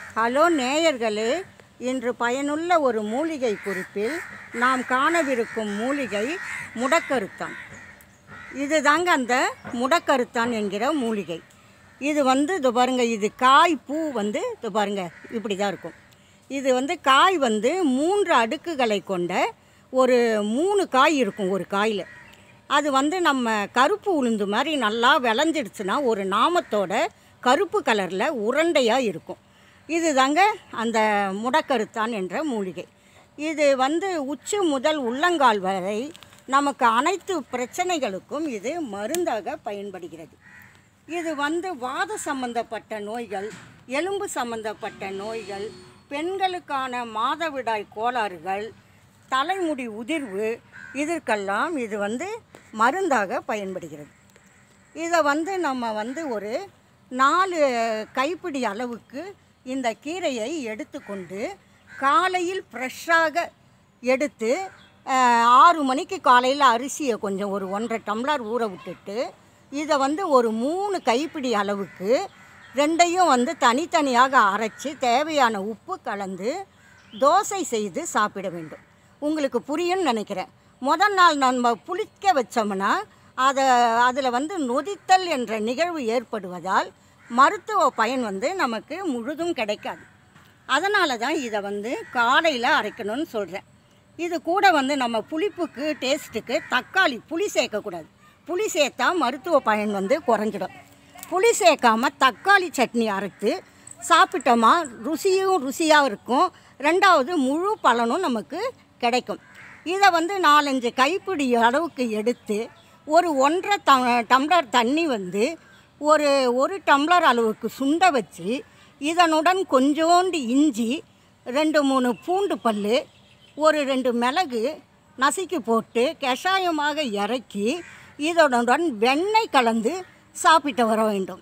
hello நேயர்களே இன்று பயனுள்ள ஒரு மூலிகை குறிப்பில் நாம் காணவிருக்கும் மூலிகை முடக்கருத்தான் இது தாங்க அந்த முடக்கருத்தான் என்கிற மூலிகை இது வந்து இது பாருங்க இது காய் பூ வந்து இது பாருங்க இப்படி தான் இருக்கும் இது வந்து காய் வந்து மூன்று அடுக்குகளை கொண்ட ஒரு மூணு காய் இருக்கும் ஒரு காயில் அது வந்து நம்ம கருப்பு உளுந்து மாதிரி நல்லா விளைஞ்சிடுச்சுன்னா ஒரு நாமத்தோட கருப்பு கலரில் உருண்டையாக இருக்கும் இது தாங்க அந்த முடக்கருத்தான் என்ற மூலிகை இது வந்து உச்சி முதல் உள்ளங்கால் வரை நமக்கு அனைத்து பிரச்சனைகளுக்கும் இது மருந்தாக பயன்படுகிறது இது வந்து வாத சம்பந்தப்பட்ட நோய்கள் எலும்பு சம்பந்தப்பட்ட நோய்கள் பெண்களுக்கான மாதவிடாய் கோளாறுகள் தலைமுடி உதிர்வு இதற்கெல்லாம் இது வந்து மருந்தாக பயன்படுகிறது இதை வந்து நம்ம வந்து ஒரு நாலு கைப்பிடி அளவுக்கு இந்த கீரையை எடுத்துக்கொண்டு காலையில் ஃப்ரெஷ்ஷாக எடுத்து அஹ், ஆறு மணிக்கு காலையில் அரிசியை கொஞ்சம் ஒரு ஒன்றரை டம்ளர் ஊற விட்டுட்டு இதை வந்து ஒரு மூணு கைப்பிடி அளவுக்கு ரெண்டையும் வந்து தனித்தனியாக அரைச்சி தேவையான உப்பு கலந்து தோசை செய்து சாப்பிட வேண்டும் உங்களுக்கு புரியும்னு நினைக்கிறேன் முதல் நாள் நம்ம புளிக்க வச்சோம்னா அதை அதில் வந்து நொதித்தல் என்ற நிகழ்வு ஏற்படுவதால் மருத்துவ பயன் வந்து நமக்கு முழுதும் கிடைக்காது அதனால தான் இதை வந்து காலையில் அரைக்கணும்னு சொல்கிறேன் இது கூட வந்து நம்ம புளிப்புக்கு டேஸ்ட்டுக்கு தக்காளி புளி சேர்க்கக்கூடாது புளி சேர்த்தா மருத்துவ பயன் வந்து குறைஞ்சிடும் புளி சேர்க்காம தக்காளி சட்னி அரைத்து சாப்பிட்டோமா ருசியும் ருசியாக இருக்கும் ரெண்டாவது முழு பலனும் நமக்கு கிடைக்கும் இதை வந்து நாலஞ்சு கைப்பிடி அளவுக்கு எடுத்து ஒரு ஒன்றரை ட டம்ளர் தண்ணி வந்து ஒரு ஒரு டம்ளர் அளவுக்கு சுண்ட வச்சு இதனுடன் கொஞ்சோண்டு இஞ்சி ரெண்டு மூணு பூண்டு பல் ஒரு ரெண்டு மிளகு நசுக்கி போட்டு கஷாயமாக இறக்கி இதனுடன் வெண்ணெய் கலந்து சாப்பிட்டு வர வேண்டும்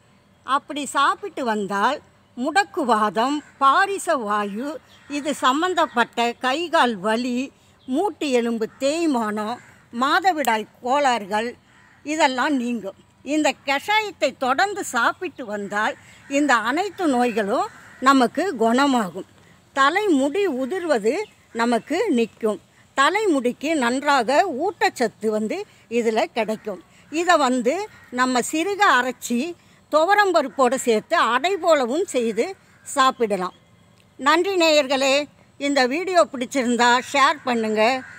அப்படி சாப்பிட்டு வந்தால் முடக்குவாதம் பாரிச வாயு இது சம்பந்தப்பட்ட கைகால் வலி மூட்டு எலும்பு தேய்மானம் மாதவிடாய் கோளாறுகள் இதெல்லாம் நீங்கும் இந்த கஷாயத்தை தொடர்ந்து சாப்பிட்டு வந்தால் இந்த அனைத்து நோய்களும் நமக்கு குணமாகும் தலைமுடி உதிர்வது நமக்கு நிற்கும் தலைமுடிக்கு நன்றாக ஊட்டச்சத்து வந்து இதில் கிடைக்கும் இதை வந்து நம்ம சிறுக அரைச்சி துவரம்பருப்போடு சேர்த்து அடை போலவும் செய்து சாப்பிடலாம் நன்றி நேயர்களே இந்த வீடியோ பிடிச்சிருந்தா ஷேர் பண்ணுங்கள்